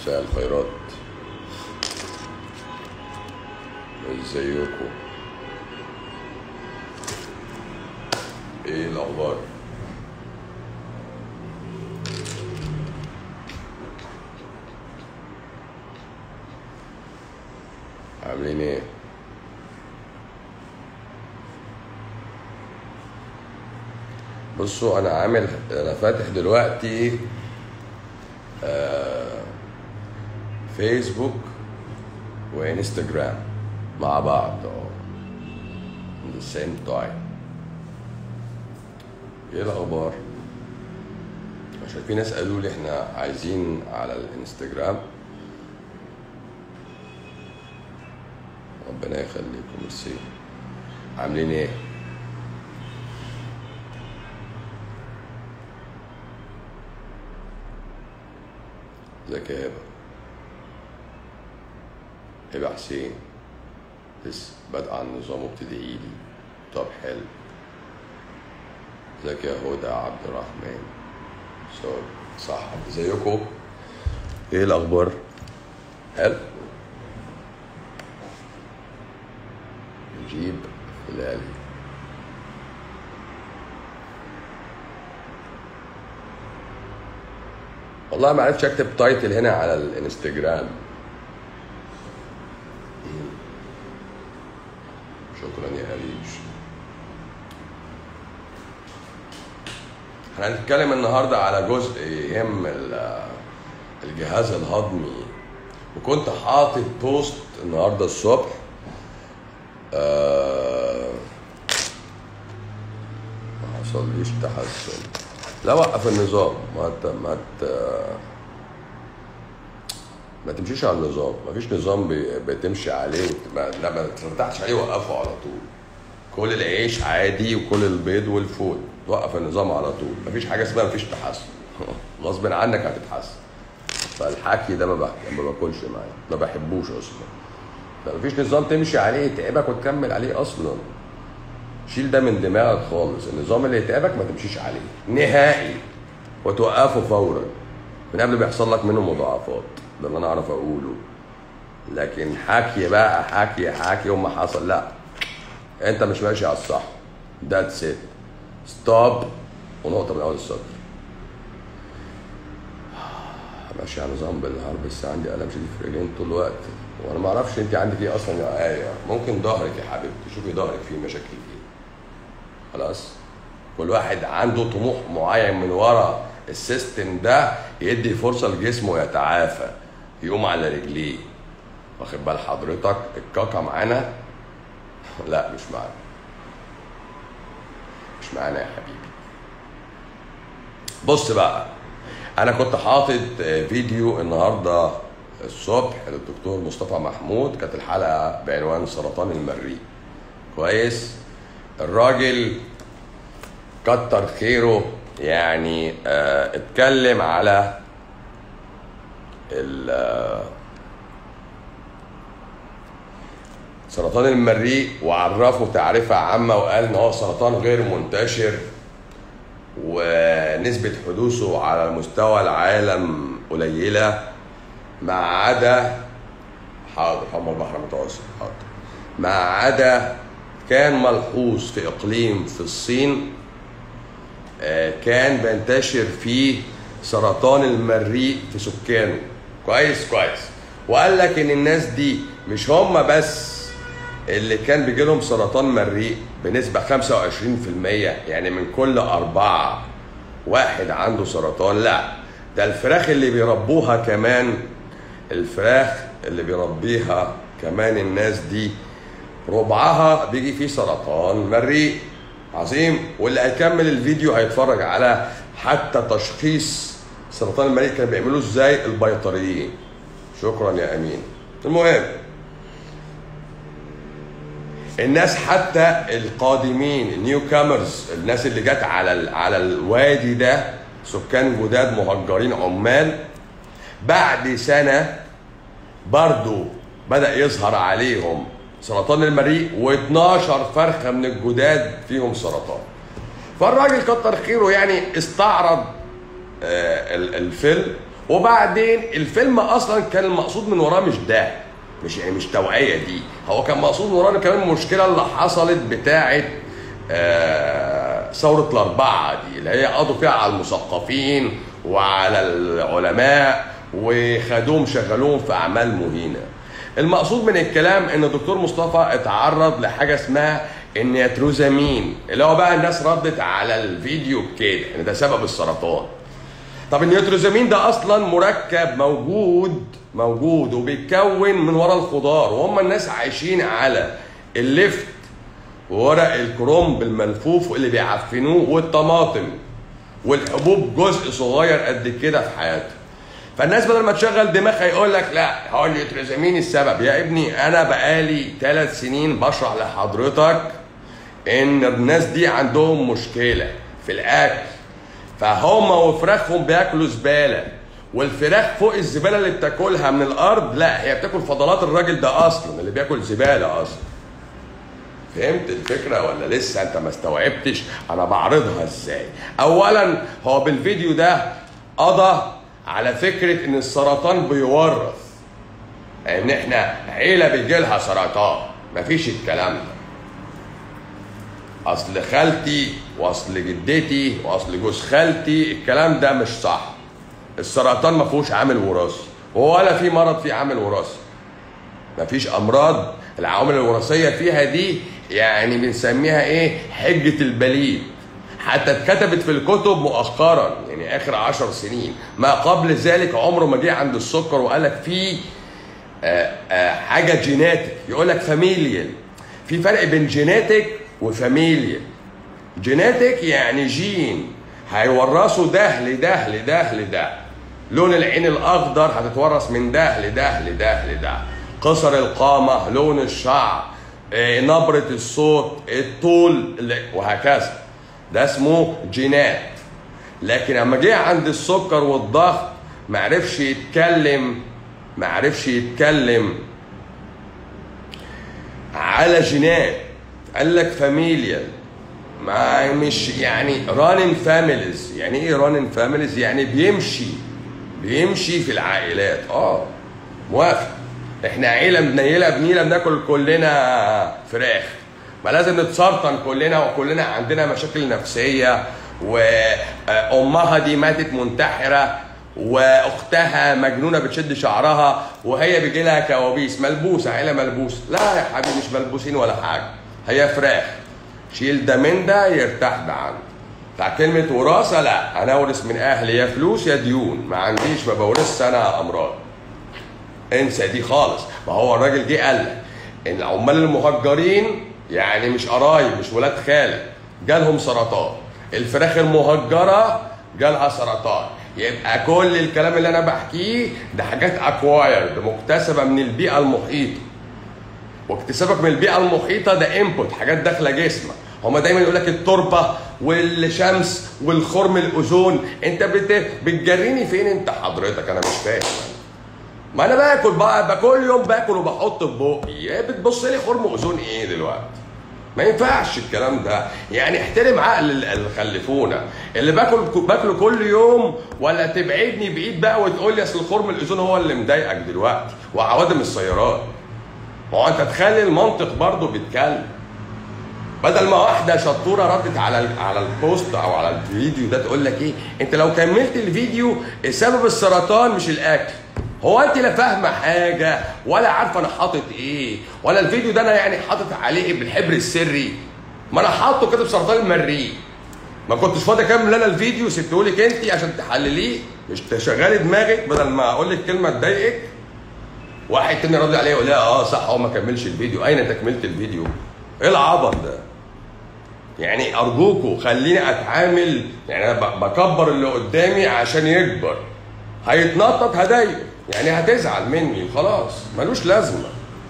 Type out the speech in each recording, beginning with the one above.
مساء الخيرات ازيكم ايه الاخبار عاملين ايه بصوا انا عامل انا فاتح دلوقتي آه، فيسبوك وانستجرام مع بعض اه at the same time ايه الاخبار عشان في ناس قالوا لي احنا عايزين على الانستجرام ربنا يخليكم ميرسي عاملين ايه ازيك يا هبه هبه حسين لسه بادئه على النظام وبتدعي لي طب حلو ازيك يا هدى عبد الرحمن سوري صح ازيكم ايه الاخبار حلو نجيب هلالي والله ما عرفتش اكتب تايتل هنا على الانستجرام شكرا يا هريج احنا هنتكلم النهارده على جزء يهم ال- الجهاز الهضمي وكنت حاطط بوست النهارده الصبح آه، ما حصليش تحسن لا وقف النظام ما ت... ما ت... ما تمشيش على النظام ما فيش نظام بي- بتمشي عليه وت- ما... لا ما ترتاحش عليه وقفه على طول كل العيش عادي وكل البيض والفول توقف النظام على طول ما فيش حاجه اسمها ما فيش تحسن غصب عنك هتتحسن فالحكي ده ما, بح... ما باكلش معاه ما بحبوش اصلا ما فيش نظام تمشي عليه يتعبك وتكمل عليه اصلا شيل ده من دماغك خالص النظام اللي يتعبك ما تمشيش عليه نهائي وتوقفه فورا من قبل ما يحصل لك منه مضاعفات ده اللي انا اعرف اقوله لكن حكي بقى حكي حكي يوم ما حصل لا انت مش ماشي على الصح ذاتس ات ستوب ونقطه من اول السطر ماشي على نظام بالنهار بس عندي الم شديد في رجلين طول الوقت وانا ما اعرفش انت عندك ايه اصلا يا ايه ممكن ظهرك يا حبيبتي شوفي ظهرك فيه مشاكل ايه خلاص كل واحد عنده طموح معين من ورا السيستم ده يدي فرصه لجسمه يتعافى يقوم على رجليه واخد بال حضرتك الكاكا معانا لا مش معانا مش معانا يا حبيبي بص بقى انا كنت حاطط فيديو النهارده الصبح للدكتور مصطفى محمود كانت الحلقه بعنوان سرطان المريء كويس الراجل كتر خيره يعني آه اتكلم على ال- آه، سرطان المريء وعرفه تعريفة عامة وقال ان هو سرطان غير منتشر ونسبة حدوثه على مستوى العالم قليلة ما عدا حاضر حمى البحر المتوسط حاضر ما عدا كان ملحوظ في اقليم في الصين آه، كان بينتشر فيه سرطان المريء في سكانه كويس كويس وقال لك ان الناس دي مش هم بس اللي كان بيجي لهم سرطان مريء بنسبة 25% يعني من كل أربعة واحد عنده سرطان لا ده الفراخ اللي بيربوها كمان الفراخ اللي بيربيها كمان الناس دي ربعها بيجي فيه سرطان مريء عظيم واللي هيكمل الفيديو هيتفرج على حتى تشخيص سرطان المريء كانوا بيعملوه ازاي البيطريين شكرا يا امين المهم الناس حتى القادمين النيو كامرز الناس اللي جت على ال- على الوادي ده سكان جداد مهجرين عمال بعد سنه برضو بدا يظهر عليهم سرطان المريء و12 فرخه من الجداد فيهم سرطان فالراجل كتر خيره يعني استعرض آه، ال- الفيلم وبعدين الفيلم اصلا كان المقصود من وراه مش ده مش يعني مش توعيه دي هو كان مقصود من وراه كمان المشكله اللي حصلت بتاعه آه، ثوره الاربعه دي اللي هي قضوا فيها على المثقفين وعلى العلماء وخدوهم شغلوهم في اعمال مهينه المقصود من الكلام ان الدكتور مصطفى اتعرض لحاجه اسمها النيتروزامين اللي هو بقى الناس ردت على الفيديو بكده ان ده سبب السرطان طب النيتروزامين ده اصلا مركب موجود موجود وبيتكون من ورا الخضار وهم الناس عايشين على اللفت وورق الكرنب الملفوف اللي بيعفنوه والطماطم والحبوب جزء صغير قد كده في حياتهم فالناس بدل ما تشغل دماغها يقول لك لا هو النيوتريزامين السبب يا ابني انا بقالي ثلاث سنين بشرح لحضرتك ان الناس دي عندهم مشكله في الاكل فهم وفراخهم بياكلوا زباله والفراخ فوق الزباله اللي بتاكلها من الارض لا هي بتاكل فضلات الراجل ده اصلا اللي بياكل زباله اصلا فهمت الفكره ولا لسه انت ما استوعبتش انا بعرضها ازاي اولا هو بالفيديو ده قضى على فكره ان السرطان بيورث ان احنا عيله بيجي لها سرطان مفيش الكلام ده اصل خالتي واصل جدتي واصل جوز خالتي الكلام ده مش صح السرطان ما فيهوش عامل وراثي ولا في مرض فيه عامل وراثي مفيش امراض العوامل الوراثيه فيها دي يعني بنسميها ايه حجه البليد حتى اتكتبت في الكتب مؤخرا يعني اخر عشر سنين ما قبل ذلك عمره ما جه عند السكر وقال لك في آه، آه، حاجه جيناتيك يقول لك فاميليال في فرق بين جيناتيك وفاميليال جيناتيك يعني جين هيورثوا ده لده لده لده لون العين الاخضر هتتورث من ده لده لده لده قصر القامه لون الشعر آه، نبره الصوت الطول ل- وهكذا ده اسمه جينات لكن اما جه عند السكر والضغط معرفش يتكلم معرفش يتكلم على جينات قال لك فاميليال ما مش يعني رانن فاميليز يعني ايه رانن فاميليز يعني بيمشي بيمشي في العائلات اه موافق احنا عيله منيله بنيله بناكل كلنا فراخ ما لازم نتسرطن كلنا وكلنا عندنا مشاكل نفسيه وامها دي ماتت منتحره واختها مجنونه بتشد شعرها وهي بيجي لها كوابيس ملبوسه عيله ملبوسه لا يا حبيبي مش ملبوسين ولا حاجه هي فراخ شيل ده من ده يرتاح ده عنده بتاع كلمة وراثة لا أنا أورث من أهلي يا فلوس يا ديون ما عنديش ما بورثش أنا أمراض انسى دي خالص ما هو الراجل جه قال لك ان العمال المهجرين يعني مش قرايب مش ولاد خالك جالهم سرطان الفراخ المهجره جالها سرطان يبقى كل الكلام اللي انا بحكيه ده حاجات اكوايرد مكتسبه من البيئه المحيطه واكتسابك من البيئه المحيطه ده انبوت حاجات داخله جسمك هما دايما يقول لك التربه والشمس والخرم الاوزون انت بت... بتجريني فين انت حضرتك انا مش فاهم ما انا باكل بقى, بقى كل يوم باكل وبحط في بقي إيه بتبص لي خرم اوزون ايه دلوقتي ما ينفعش الكلام ده يعني احترم عقل ال- اللي خلفونا اللي باكل باكله كل يوم ولا تبعدني بعيد بقى وتقول لي اصل الخرم الاوزون هو اللي مضايقك دلوقتي وعوادم السيارات ما هو انت تخلي المنطق برضه بيتكلم بدل ما واحده شطوره ردت على ال- على البوست او على الفيديو ده تقول لك ايه انت لو كملت الفيديو سبب السرطان مش الاكل هو انت لا فاهمه حاجه ولا عارفه انا حاطط ايه ولا الفيديو ده انا يعني حاطط عليه بالحبر السري ما انا حاطه كده بسرطان المريء ما كنتش فاضي اكمل انا الفيديو سبته لك انت عشان تحلليه مش تشغلي دماغك بدل ما اقول لك كلمه تضايقك واحد تاني راضي عليه يقول لها اه صح هو ما كملش الفيديو اين تكمله الفيديو ايه العبط ده يعني ارجوكوا خليني اتعامل يعني انا ب- بكبر اللي قدامي عشان يكبر هيتنطط هضايقه يعني هتزعل مني خلاص ملوش لازمه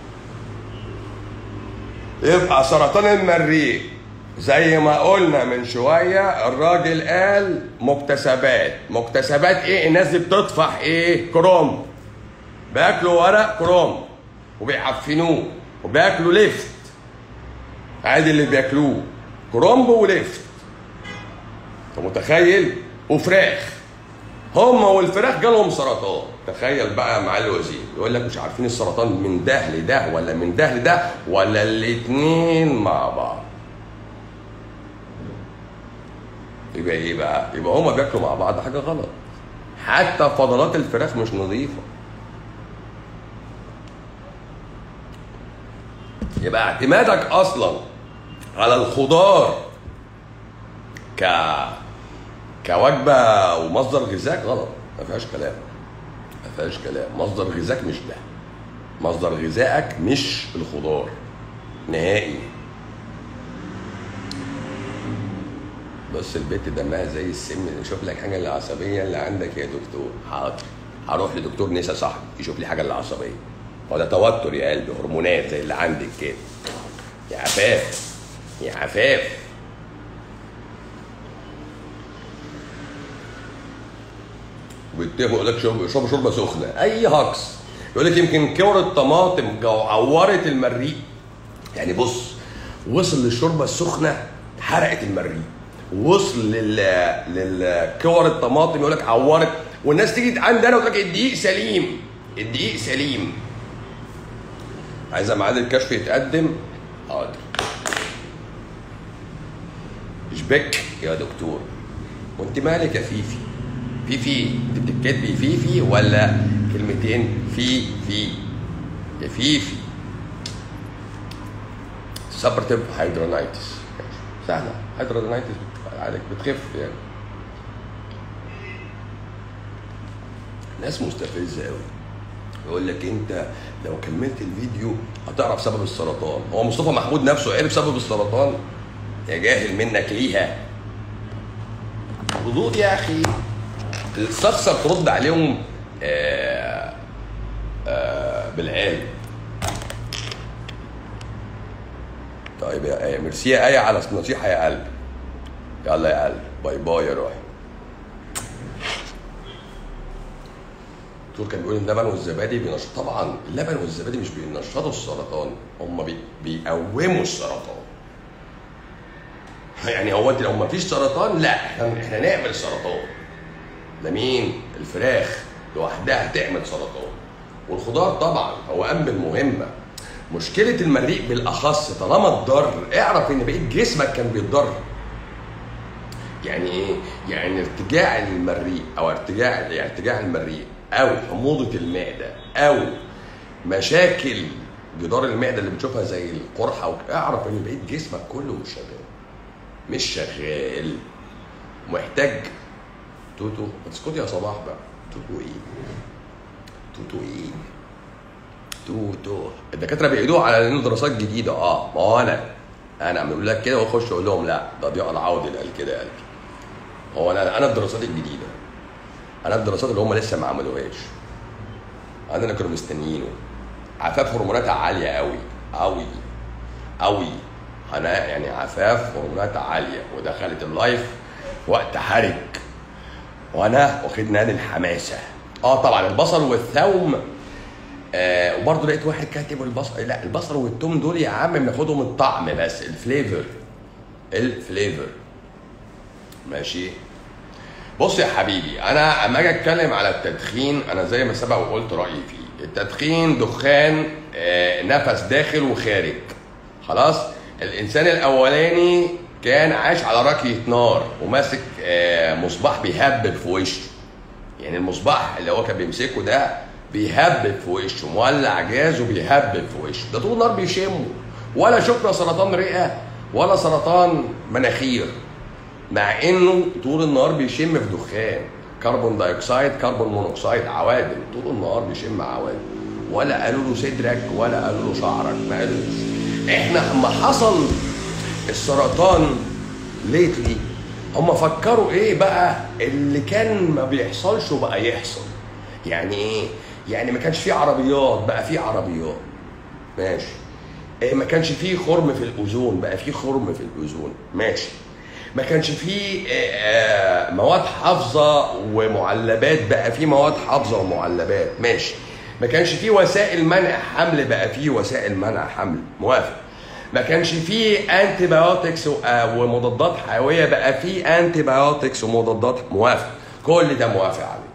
يبقى سرطان المريء زي ما قلنا من شويه الراجل قال مكتسبات مكتسبات ايه الناس دي بتطفح ايه كروم بياكلوا ورق كروم وبيعفنوه وبياكلوا لفت عادي اللي بياكلوه كرومب ولفت انت متخيل وفراخ هم والفراخ جالهم سرطان تخيل بقى يا معالي الوزير يقول لك مش عارفين السرطان من ده لده ولا من ده لده ولا الاتنين مع بعض يبقى ايه بقى يبقى هما بياكلوا مع بعض حاجه غلط حتى فضلات الفراخ مش نظيفه يبقى اعتمادك اصلا على الخضار ك كوجبه ومصدر غذاك غلط ما فيهاش كلام ما فيهاش كلام مصدر غذاك مش ده مصدر غذائك مش الخضار نهائي بص البت دمها زي السم نشوف لك حاجه العصبيه اللي عندك يا دكتور حاضر هروح لدكتور نسا صاحبي يشوف لي حاجه العصبيه هو ده توتر يا قلبي هرمونات زي اللي عندك كده يا عفاف يا عفاف وبيتفقوا يقول لك شرب شرب شوربه سخنه اي هكس يقول لك يمكن كور الطماطم جو- عورت المريء يعني بص وصل للشوربه السخنه حرقت المريء وصل لل للكور الطماطم يقول لك عورت والناس تيجي عندنا وتقول لك الدقيق سليم الدقيق سليم عايزه ميعاد الكشف يتقدم حاضر اشبك يا دكتور وانت مالك يا فيفي فيفي انت بتكتبي فيفي ولا كلمتين في في يا فيفي سبرتيف هيدرونايتس سهله هيدرونايتس عليك بتخف يعني ناس مستفزه قوي يقول لك انت لو كملت الفيديو هتعرف سبب السرطان هو مصطفى محمود نفسه عرف سبب السرطان يا جاهل منك ليها ردود يا اخي الشخص بترد عليهم آه آه بالعلم طيب يا آية ميرسي يا آية على النصيحة يا قلب يلا يا قلب باي باي يا روحي الدكتور كان بيقول اللبن والزبادي بينشط طبعا اللبن والزبادي مش بينشطوا السرطان هم بي... بيقوموا السرطان يعني هو انت لو ما فيش سرطان لا احنا احنا نعمل سرطان ده مين الفراخ لوحدها تعمل سرطان والخضار طبعا هو قام بالمهمه مشكله المريء بالاخص طالما اتضر اعرف ان بقيه جسمك كان بيتضر يعني ايه يعني ارتجاع المريء او ارتجاع يعني ارتجاع المريء او حموضه المعده او مشاكل جدار المعده اللي بتشوفها زي القرحه وك- اعرف ان بقيه جسمك كله مش شغال مش شغال محتاج توتو ما تسكت يا صباح بقى توتو ايه توتو ايه توتو الدكاتره بيعيدوها على انه دراسات جديده اه ما هو انا انا بقول لك كده واخش اقول لهم لا ده ضياء العوضي اللي قال كده يا قلبي هو انا انا الدراسات الجديده انا الدراسات اللي هم لسه ما عملوهاش عندنا كانوا مستنيينه عفاف هرموناتها عاليه قوي قوي قوي انا يعني عفاف هرموناتها عاليه ودخلت اللايف في وقت حرج وانا واخد نادي الحماسه اه طبعا البصل والثوم آه وبرضه لقيت واحد كاتب البصل لا البصل والثوم دول يا عم بناخدهم الطعم بس الفليفر الفليفر ماشي بص يا حبيبي انا اما اجي اتكلم على التدخين انا زي ما سبق وقلت رايي فيه التدخين دخان آه، نفس داخل وخارج خلاص الانسان الاولاني كان عايش على راكيه نار وماسك آه، مصباح بيهبب في وشه يعني المصباح اللي هو كان بيمسكه ده بيهبب في وشه مولع جاز وبيهبب في وشه ده طول النهار بيشمه ولا شفنا سرطان رئه ولا سرطان مناخير مع انه طول النهار بيشم في دخان كربون دايوكسيد كربون مونوكسيد عوادم طول النهار بيشم عوادم ولا قالوا له صدرك ولا قالوا له شعرك ما قالوش احنا اما حصل السرطان ليتلي هم فكروا ايه بقى اللي كان ما بيحصلش وبقى يحصل يعني ايه يعني ما كانش فيه عربيات بقى فيه عربيات ماشي إيه ما كانش فيه خرم في الاوزون بقى فيه خرم في الاوزون ماشي ما كانش فيه آه، آه، مواد حافظه ومعلبات بقى فيه مواد حافظه ومعلبات ماشي ما كانش فيه وسائل منع حمل بقى فيه وسائل منع حمل موافق ما كانش فيه انتي بايوتكس ومضادات حيويه بقى فيه انتي بايوتكس ومضادات موافق كل ده موافق عليه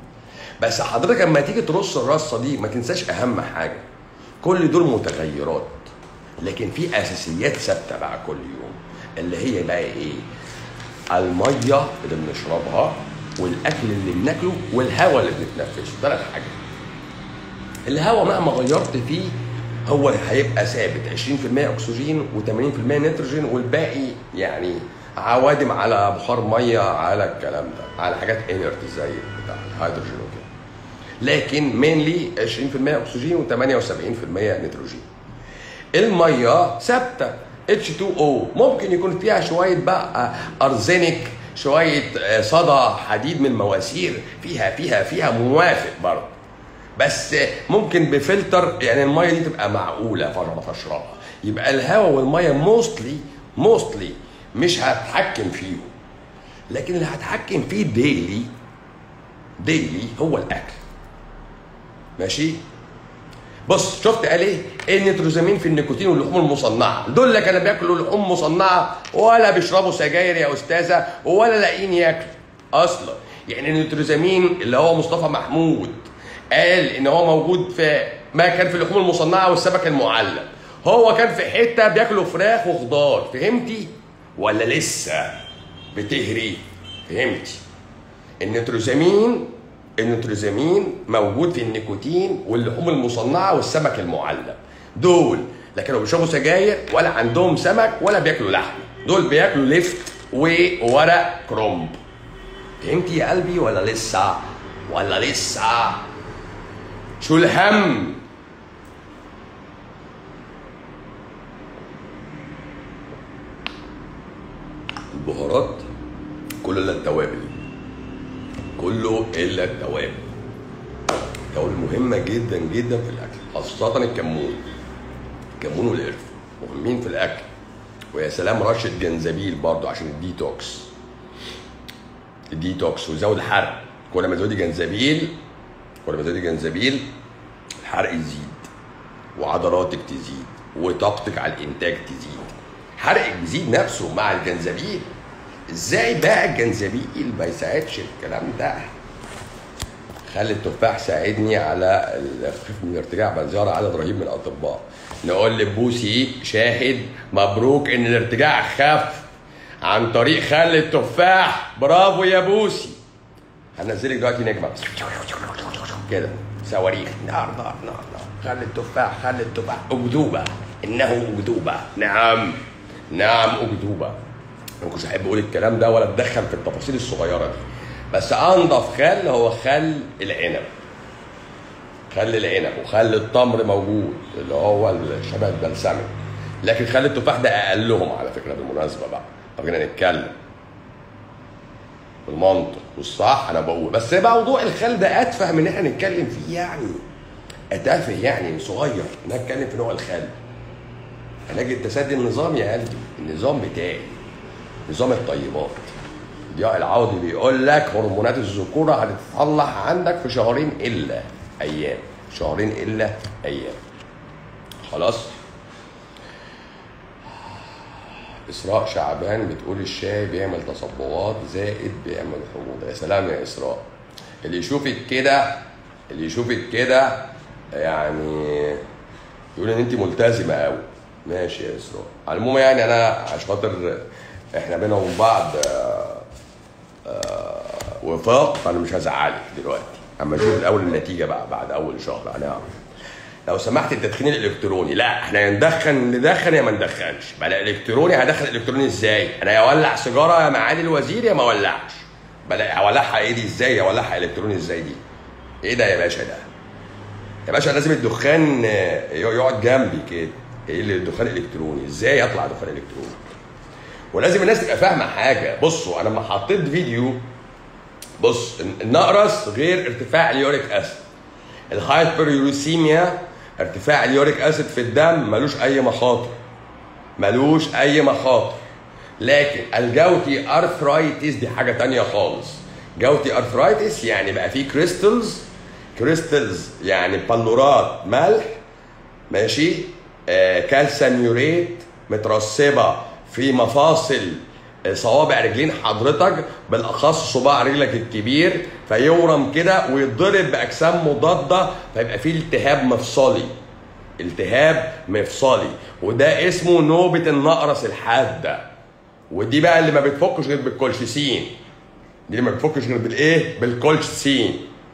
بس حضرتك لما تيجي ترص الرصه دي ما تنساش اهم حاجه كل دول متغيرات لكن في اساسيات ثابته بقى كل يوم اللي هي بقى ايه الميه اللي بنشربها والاكل اللي بناكله والهواء اللي بنتنفسه ثلاث حاجات الهواء مهما غيرت فيه هو هيبقى ثابت 20% اكسجين و80% نيتروجين والباقي يعني عوادم على بخار ميه على الكلام ده على حاجات انرت زي بتاع الهيدروجين وكده لكن مينلي 20% اكسجين و78% نيتروجين الميه ثابته H2O ممكن يكون فيها شويه بقى ارزينيك شويه آه، صدى حديد من مواسير فيها فيها فيها موافق برضه بس ممكن بفلتر يعني الميه دي تبقى معقوله فانا اشربها يبقى الهواء والميه موستلي موستلي مش هتحكم فيهم لكن اللي هتحكم فيه ديلي ديلي هو الاكل ماشي بص شفت قال ايه؟ النيتروزامين في النيكوتين واللحوم المصنعه، دول اللي كانوا بياكلوا لحوم مصنعه ولا بيشربوا سجاير يا استاذه ولا لاقيين ياكلوا اصلا، يعني النيتروزامين اللي هو مصطفى محمود قال ان هو موجود في ما كان في اللحوم المصنعه والسمك المعلب، هو كان في حته بياكلوا فراخ وخضار، فهمتي؟ ولا لسه بتهري؟ فهمتي؟ النيتروزامين النيتروزامين موجود في النيكوتين واللحوم المصنعه والسمك المعلب دول لا كانوا بيشربوا سجاير ولا عندهم سمك ولا بياكلوا لحم دول بياكلوا لفت وورق كرومب فهمتي يا قلبي ولا لسه ولا لسه شو الهم البهارات كل الا التوابل كله الا التوابل التوابل مهمه جدا جدا في الاكل خاصه الكمون الكمون والقرفه مهمين في الاكل ويا سلام رشه جنزبيل برضو عشان الديتوكس الديتوكس ويزود الحرق كل ما تزودي جنزبيل كل ما تزودي جنزبيل الحرق يزيد وعضلاتك تزيد وطاقتك على الانتاج تزيد حرقك بيزيد نفسه مع الجنزبيل ازاي بقى الجنزبيل ما يساعدش الكلام ده خلي التفاح ساعدني على الخفيف من الارتجاع بعد زياره عدد رهيب من الاطباء نقول لبوسي شاهد مبروك ان الارتجاع خف عن طريق خل التفاح برافو يا بوسي هنزلك دلوقتي نجمه كده صواريخ نار نار نار نار خل التفاح خل التفاح اكذوبه انه اكذوبه نعم نعم اكذوبه ما كنتش احب اقول الكلام ده ولا اتدخل في التفاصيل الصغيره دي بس انضف خل هو خل العنب خل العنب وخل التمر موجود اللي هو شبه البلسمك لكن خل التفاح ده اقلهم على فكره بالمناسبه بقى طب هنا نتكلم بالمنطق والصح انا بقول بس بقى موضوع الخل ده اتفه من ان احنا نتكلم فيه يعني اتافه يعني صغير ان أنا اتكلم في نوع الخل علاج التسدي النظام يا قلبي النظام بتاعي نظام الطيبات ضياء العوضي بيقول لك هرمونات الذكوره هتتصلح عندك في شهرين الا ايام شهرين الا ايام خلاص اسراء شعبان بتقول الشاي بيعمل تصبغات زائد بيعمل حموضه يا سلام يا اسراء اللي يشوفك كده اللي يشوفك كده يعني يقول ان انت ملتزمه قوي ماشي يا اسراء على العموم يعني انا عشان خاطر احنا بينا وبين بعض آه، آه، وفاق فانا مش هزعلك دلوقتي اما اشوف الاول النتيجه بقى بعد اول شهر هنعرف لو سمحت التدخين الالكتروني لا احنا يا ندخن ندخن يا ما ندخنش بلا الكتروني هدخل الكتروني ازاي انا يا اولع سيجاره يا معالي الوزير يا ما اولعش بلا اولعها ايه دي ازاي اولعها الكتروني ازاي دي ايه ده يا باشا ده يا باشا لازم الدخان آه، يقعد جنبي كده ايه اللي الدخان الالكتروني ازاي يطلع دخان الكتروني ولازم الناس تبقى فاهمه حاجه بصوا انا لما حطيت فيديو بص النقرس غير ارتفاع اليوريك اسيد الهايبريوريسيميا ارتفاع اليوريك اسيد في الدم ملوش اي مخاطر ملوش اي مخاطر لكن الجوتي ارثرايتس دي حاجه تانية خالص جوتي ارثرايتس يعني بقى فيه كريستلز كريستلز يعني بلورات ملح ماشي آه كالسيوم يوريت مترسبه في مفاصل صوابع رجلين حضرتك بالاخص صباع رجلك الكبير فيورم كده ويتضرب باجسام مضاده فيبقى فيه التهاب مفصلي التهاب مفصلي وده اسمه نوبه النقرس الحاده ودي بقى اللي ما بتفكش غير بالكولشيسين دي اللي ما بتفكش غير بالايه بالكولشيسين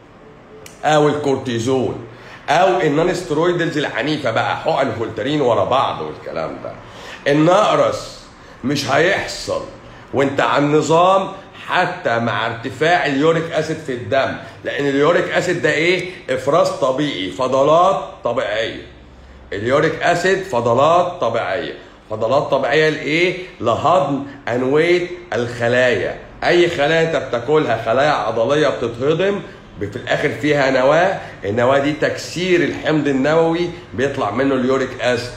او الكورتيزون او النون سترويدلز العنيفه بقى حقن فولترين ورا بعض والكلام ده النقرس مش هيحصل وانت على النظام حتى مع ارتفاع اليوريك اسيد في الدم لان اليوريك اسيد ده ايه افراز طبيعي فضلات طبيعيه اليوريك اسيد فضلات طبيعيه فضلات طبيعيه لايه لهضم انويه الخلايا اي خلايا انت بتاكلها خلايا عضليه بتتهضم في الاخر فيها نواه النواه دي تكسير الحمض النووي بيطلع منه اليوريك اسيد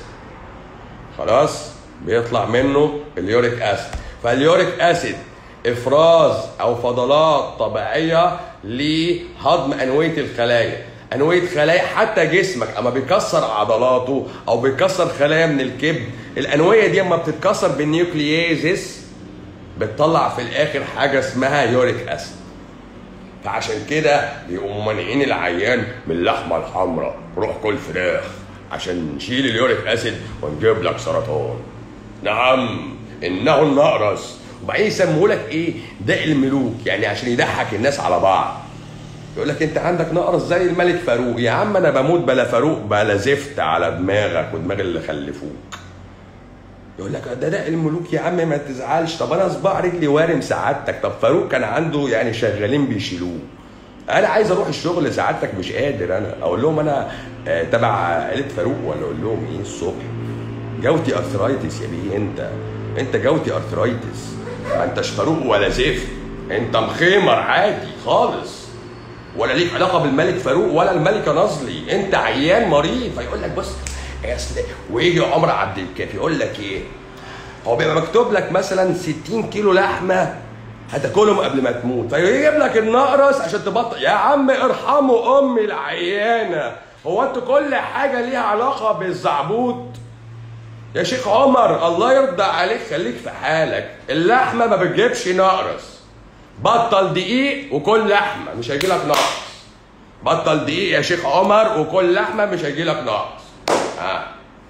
خلاص بيطلع منه اليوريك اسيد فاليوريك اسيد افراز او فضلات طبيعيه لهضم انويه الخلايا انويه خلايا حتى جسمك اما بيكسر عضلاته او بيكسر خلايا من الكبد الانويه دي اما بتتكسر بالنيوكلييزس بتطلع في الاخر حاجه اسمها يوريك اسيد فعشان كده يقوموا مانعين العيان من اللحمه الحمراء روح كل فراخ عشان نشيل اليوريك اسيد ونجيب لك سرطان نعم انه النقرس وبعدين يسموه لك ايه داء الملوك يعني عشان يضحك الناس على بعض يقول لك انت عندك نقرس زي الملك فاروق يا عم انا بموت بلا فاروق بلا زفت على دماغك ودماغ اللي خلفوك يقول لك ده داء الملوك يا عم ما تزعلش طب انا صباع رجلي وارم سعادتك طب فاروق كان عنده يعني شغالين بيشيلوه انا عايز اروح الشغل سعادتك مش قادر انا اقول لهم انا آه، تبع عائله فاروق ولا اقول لهم ايه الصبح جوتي ارثرايتس يا بيه انت انت جوتي ارثرايتس ما انتش فاروق ولا زفت انت مخيمر عادي خالص ولا ليك علاقه بالملك فاروق ولا الملكه نظلي انت عيان مريض فيقول لك بص يا اصل ويجي عمر عبد الكافي يقول لك ايه هو بيبقى مكتوب لك مثلا 60 كيلو لحمه هتاكلهم قبل ما تموت فيجيب لك النقرس عشان تبطل يا عم ارحموا امي العيانه هو انتوا كل حاجه ليها علاقه بالزعبوط يا شيخ عمر الله يرضى عليك خليك في حالك اللحمه ما بتجيبش نقرس بطل دقيق وكل لحمه مش هيجي لك نقص بطل دقيق يا شيخ عمر وكل لحمه مش هيجي لك نقص ها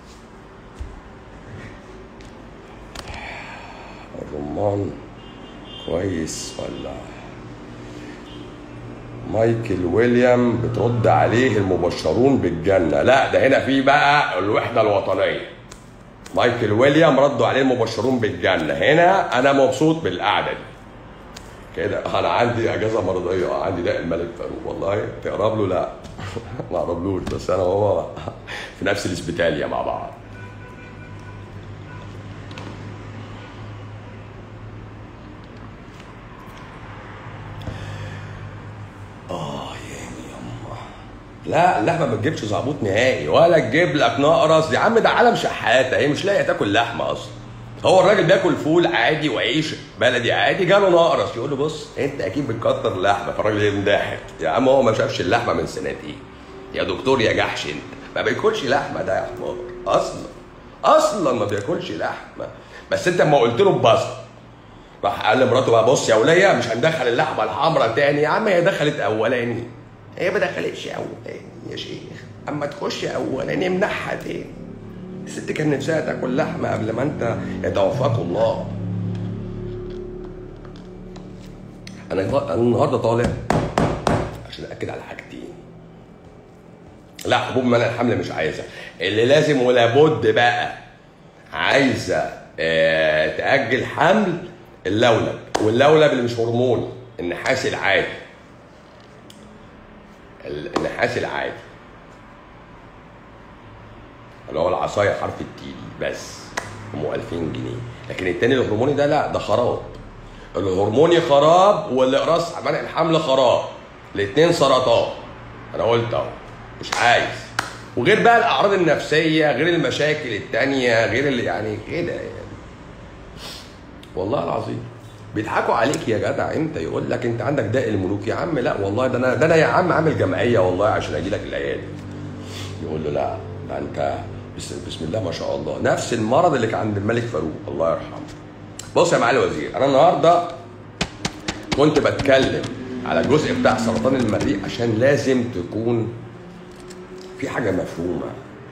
الرمان كويس ولا مايكل ويليام بترد عليه المبشرون بالجنة لا ده هنا في بقى الوحدة الوطنية مايكل ويليام ردوا عليه المبشرون بالجنة هنا أنا مبسوط بالقعدة دي كده أنا عندي أجازة مرضية عندي داء الملك فاروق والله تقرب له لا ما أقربلوش بس أنا وهو في نفس الاسبيتاليا مع بعض لا اللحمه ما تجيبش زعبوط نهائي ولا تجيب لك نقرس يا عم ده عالم شحاته هي مش لاقيه تاكل لحمه اصلا هو الراجل بياكل فول عادي وعيش بلدي عادي جاله نقرس يقول له بص انت اكيد بتكتر لحمه فالراجل يندحك يا عم هو ما شافش اللحمه من سنتين يا دكتور يا جحش انت ما بياكلش لحمه ده يا حمار اصلا اصلا ما بياكلش لحمه بس انت لما قلت له ببسط راح قال لمراته بقى بص يا وليه مش هندخل اللحمه الحمراء تاني يا عم هي دخلت اولاني هي ما دخلتش اولاني يا شيخ اما تخش اولاني امنعها تاني الست كان نفسها تاكل لحمه قبل ما انت يتوفاك الله انا أنا النهارده طالع عشان اكد على حاجتين لا حبوب منع الحمل مش عايزها اللي لازم ولابد بقى عايزه آه تاجل حمل اللولب واللولب اللي مش هرموني النحاس العادي النحاس العادي اللي هو العصايه حرف التي دي بس ام 2000 جنيه لكن التاني الهرموني ده لا ده خراب الهرموني خراب والاقراص منع الحمل خراب الاثنين سرطان انا قلت اهو مش عايز وغير بقى الاعراض النفسيه غير المشاكل التانية غير اللي يعني كده يعني والله العظيم بيضحكوا عليك يا جدع انت يقول لك انت عندك داء الملوك يا عم لا والله ده انا ده انا يا عم عامل جمعيه والله عشان اجي لك العياده يقول له لا ده انت بسم, بسم الله ما شاء الله نفس المرض اللي كان عند الملك فاروق الله يرحمه بص يا معالي الوزير انا النهارده كنت بتكلم على الجزء بتاع سرطان المريء عشان لازم تكون في حاجه مفهومه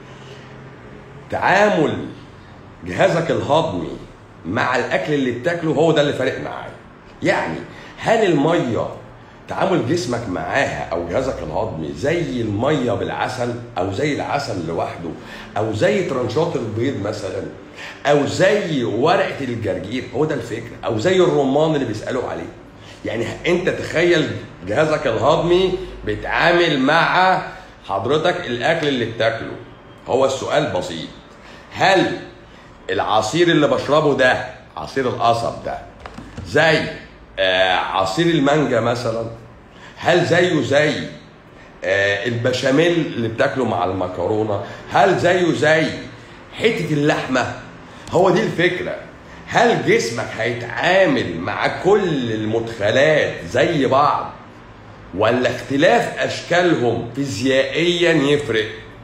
تعامل جهازك الهضمي مع الاكل اللي بتاكله هو ده اللي فارق معايا يعني هل الميه تعامل جسمك معاها او جهازك الهضمي زي الميه بالعسل او زي العسل لوحده او زي ترنشات البيض مثلا او زي ورقه الجرجير هو ده الفكره او زي الرمان اللي بيسالوا عليه يعني انت تخيل جهازك الهضمي بيتعامل مع حضرتك الاكل اللي بتاكله هو السؤال بسيط هل العصير اللي بشربه ده عصير القصب ده زي آه عصير المانجا مثلا هل زيه زي آه البشاميل اللي بتاكله مع المكرونه هل زيه زي حته اللحمه هو دي الفكره هل جسمك هيتعامل مع كل المدخلات زي بعض ولا اختلاف اشكالهم فيزيائيا يفرق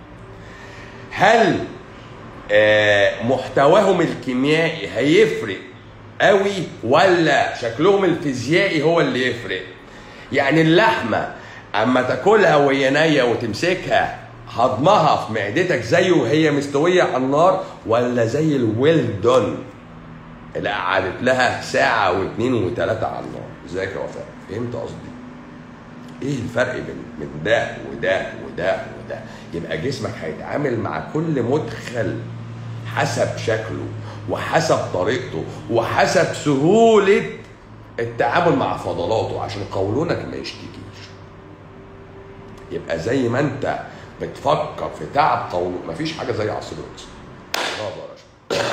هل آه محتواهم الكيميائي هيفرق قوي ولا شكلهم الفيزيائي هو اللي يفرق يعني اللحمه اما تاكلها وهي نيه وتمسكها هضمها في معدتك زي وهي مستويه على النار ولا زي الويل دون اللي قعدت لها ساعه واثنين وثلاثه على النار ازيك يا وفاء فهمت قصدي ايه الفرق بين من ده وده وده وده يبقى جسمك هيتعامل مع كل مدخل حسب شكله وحسب طريقته وحسب سهولة التعامل مع فضلاته عشان قولونك ما يشتكيش يبقى زي ما انت بتفكر في تعب قولون مفيش حاجة زي عصير القصب برافو يا باشا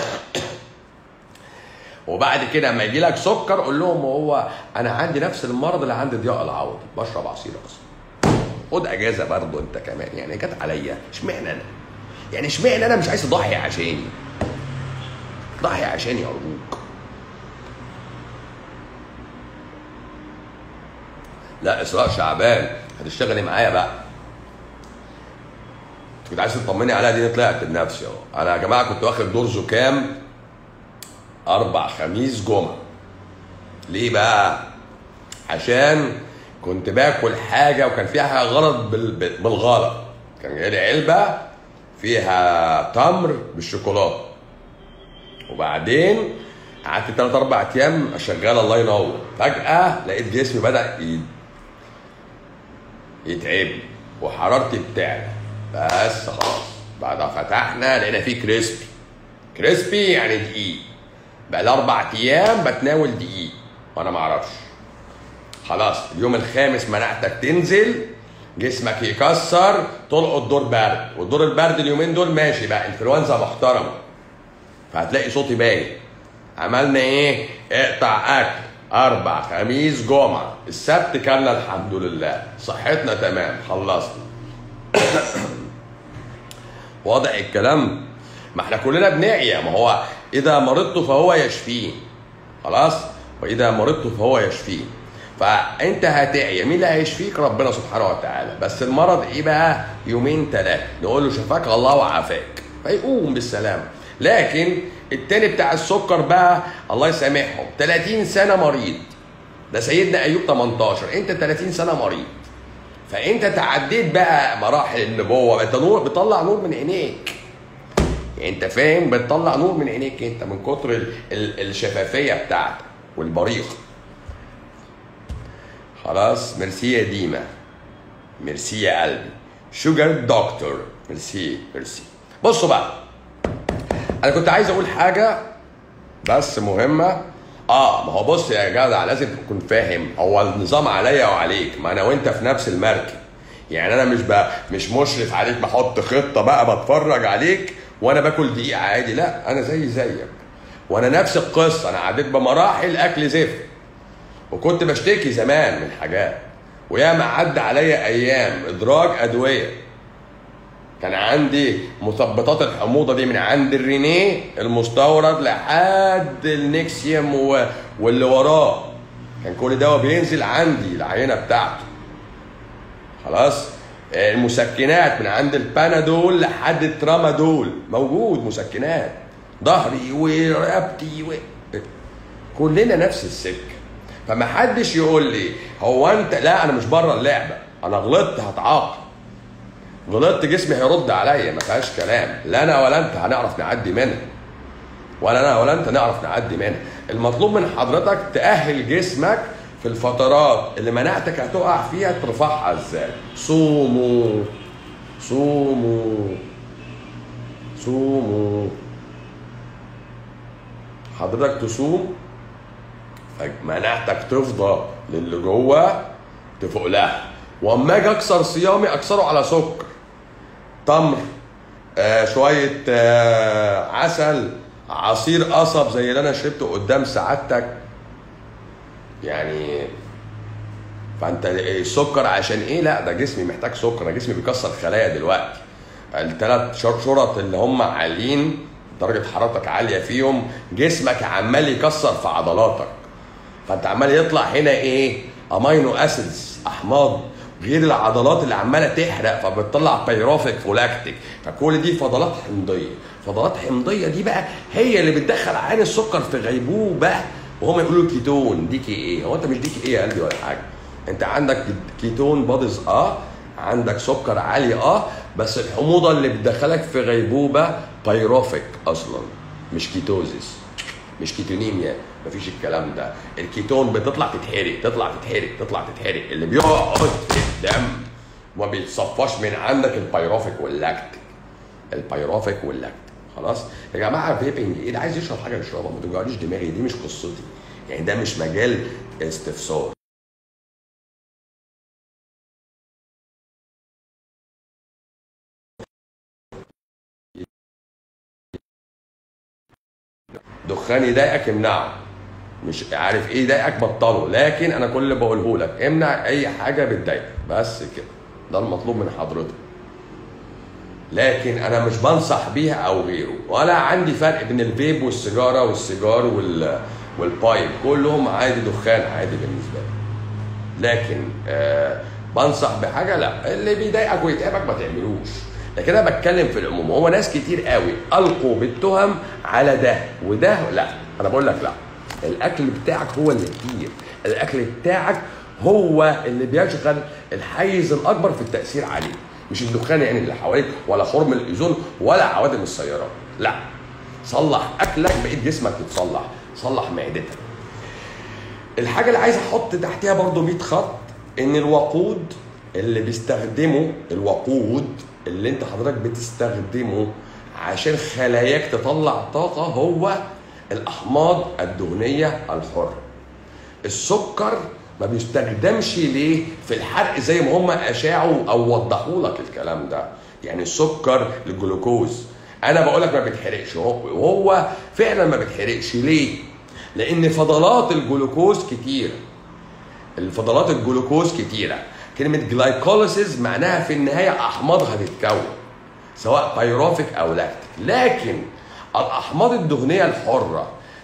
وبعد كده اما يجي لك سكر قول لهم هو انا عندي نفس المرض اللي عند ضياء العوضي بشرب عصير قصب خد اجازه برضه انت كمان يعني جت عليا اشمعنى انا يعني اشمعنى انا مش عايز اضحي عشاني ضحي عشاني ارجوك لا اسراء شعبان هتشتغلي معايا بقى كنت عايز تطمني عليها دي طلعت بنفسي اهو انا يا جماعه كنت واخد دور زكام اربع خميس جمعه ليه بقى عشان كنت باكل حاجه وكان فيها حاجه غلط بال- بالغلط كان جاي لي علبه فيها تمر بالشوكولاته وبعدين قعدت ثلاث اربع ايام شغال الله ينور فجاه لقيت جسمي بدا ي- يتعب وحرارتي بتعلى بس خلاص بعد فتحنا لقينا فيه كريسبي كريسبي يعني دقيق بقى لي اربع ايام بتناول دقيق وانا ما اعرفش خلاص اليوم الخامس مناعتك تنزل جسمك يكسر تلقط دور برد والدور البرد اليومين دول ماشي بقى انفلونزا محترمه فهتلاقي صوتي باين عملنا ايه اقطع اكل اربع خميس جمعه السبت كلنا الحمد لله صحتنا تمام خلصنا واضح الكلام ما احنا كلنا بنعيا ما هو اذا مرضت فهو يشفين خلاص واذا مرضت فهو يشفين فانت هتعيا مين اللي هيشفيك ربنا سبحانه وتعالى بس المرض ايه بقى يومين ثلاثه نقول له شفاك الله وعافاك فيقوم بالسلامه لكن التاني بتاع السكر بقى الله يسامحهم 30 سنه مريض ده سيدنا ايوب 18 انت 30 سنه مريض فانت تعديت بقى مراحل النبوه انت نور بتطلع نور من عينيك يعني انت فاهم بتطلع نور من عينيك انت من كتر ال- ال- الشفافيه بتاعتك والبريق خلاص ميرسي يا ديما ميرسي يا قلبي شوجر دكتور ميرسي ميرسي بصوا بقى انا كنت عايز اقول حاجه بس مهمه اه ما هو بص يا جدع لازم تكون فاهم هو النظام عليا وعليك ما انا وانت في نفس المركب يعني انا مش ب... مش مشرف عليك بحط خطه بقى بتفرج عليك وانا باكل دقيق عادي لا انا زي زيك وانا نفس القصه انا عديت بمراحل اكل زفت وكنت بشتكي زمان من حاجات وياما عدى عليا ايام ادراج ادويه كان عندي مثبطات الحموضه دي من عند الرينيه المستورد لحد النكسيوم و... واللي وراه كان كل دواء بينزل عندي العينه بتاعته خلاص آه، المسكنات من عند البانادول لحد الترامادول موجود مسكنات ظهري ورقبتي و... كلنا نفس السكه فما حدش يقول لي هو انت لا انا مش بره اللعبه انا غلطت هتعاقب غلطت جسمي هيرد عليا ما فيهاش كلام لا انا ولا انت هنعرف نعدي منها ولا انا ولا انت نعرف نعدي منها المطلوب من حضرتك تأهل جسمك في الفترات اللي مناعتك هتقع فيها ترفعها ازاي صوموا صوموا صوموا حضرتك تصوم مناعتك تفضى للي جوه تفوق لها واما اجي اكسر صيامي اكسره على سكر تمر آه شويه آه عسل عصير قصب زي اللي انا شربته قدام سعادتك يعني فانت السكر عشان ايه لا ده جسمي محتاج سكر انا جسمي بيكسر خلايا دلوقتي الثلاث شرط اللي هم عاليين درجه حرارتك عاليه فيهم جسمك عمال يكسر في عضلاتك فانت عمال يطلع هنا ايه امينو اسيدز احماض غير العضلات اللي عماله تحرق فبتطلع بيروفيك فولاكتيك فكل دي فضلات حمضيه فضلات حمضيه دي بقى هي اللي بتدخل عين السكر في غيبوبه وهم يقولوا كيتون ديكي ايه هو انت مش ديكي ايه يا قلبي ولا حاجه انت عندك كيتون بادز اه عندك سكر عالي اه بس الحموضه اللي بتدخلك في غيبوبه بايروفيك اصلا مش كيتوزيس مش كيتونيميا مفيش الكلام ده الكيتون بتطلع تتحرق تطلع تتحرق تطلع تتحرق اللي بيقعد في الدم وما بيتصفاش من عندك البيروفيك واللاكتيك البيروفيك واللاكتيك خلاص يا جماعه فيبنج ايه ده عايز يشرب حاجه يشربها ما توجعليش دماغي دي مش قصتي يعني ده مش مجال استفسار دخان يضايقك امنعه مش عارف ايه يضايقك بطله لكن انا كل اللي بقوله لك امنع اي حاجه بتضايقك بس كده ده المطلوب من حضرتك لكن انا مش بنصح بيها او غيره ولا عندي فرق بين الفيب والسيجاره والسيجار وال والبايب كلهم عادي دخان عادي بالنسبه لي لكن آه بنصح بحاجه لا اللي بيضايقك ويتعبك ما تعملوش لكن انا بتكلم في العموم هو ناس كتير قوي القوا بالتهم على ده وده لا انا بقول لك لا الاكل بتاعك هو اللي كتير الاكل بتاعك هو اللي بيشغل الحيز الاكبر في التاثير عليه مش الدخان يعني اللي حواليك ولا خرم الاوزون ولا عوادم السيارات لا صلح اكلك بقيت جسمك يتصلح صلح معدتك الحاجه اللي عايز احط تحتها برضو 100 خط ان الوقود اللي بيستخدمه الوقود اللي انت حضرتك بتستخدمه عشان خلاياك تطلع طاقة هو الأحماض الدهنية الحرة السكر ما بيستخدمش ليه في الحرق زي ما هم أشاعوا أو وضحوا لك الكلام ده يعني السكر الجلوكوز أنا بقول لك ما بيتحرقش وهو فعلا ما بيتحرقش ليه؟ لأن فضلات الجلوكوز كتيرة الفضلات الجلوكوز كتيرة كلمة جلايكوليسيس معناها في النهاية أحماض هتتكون سواء بايروفيك أو لاكتيك لكن الأحماض الدهنية الحرة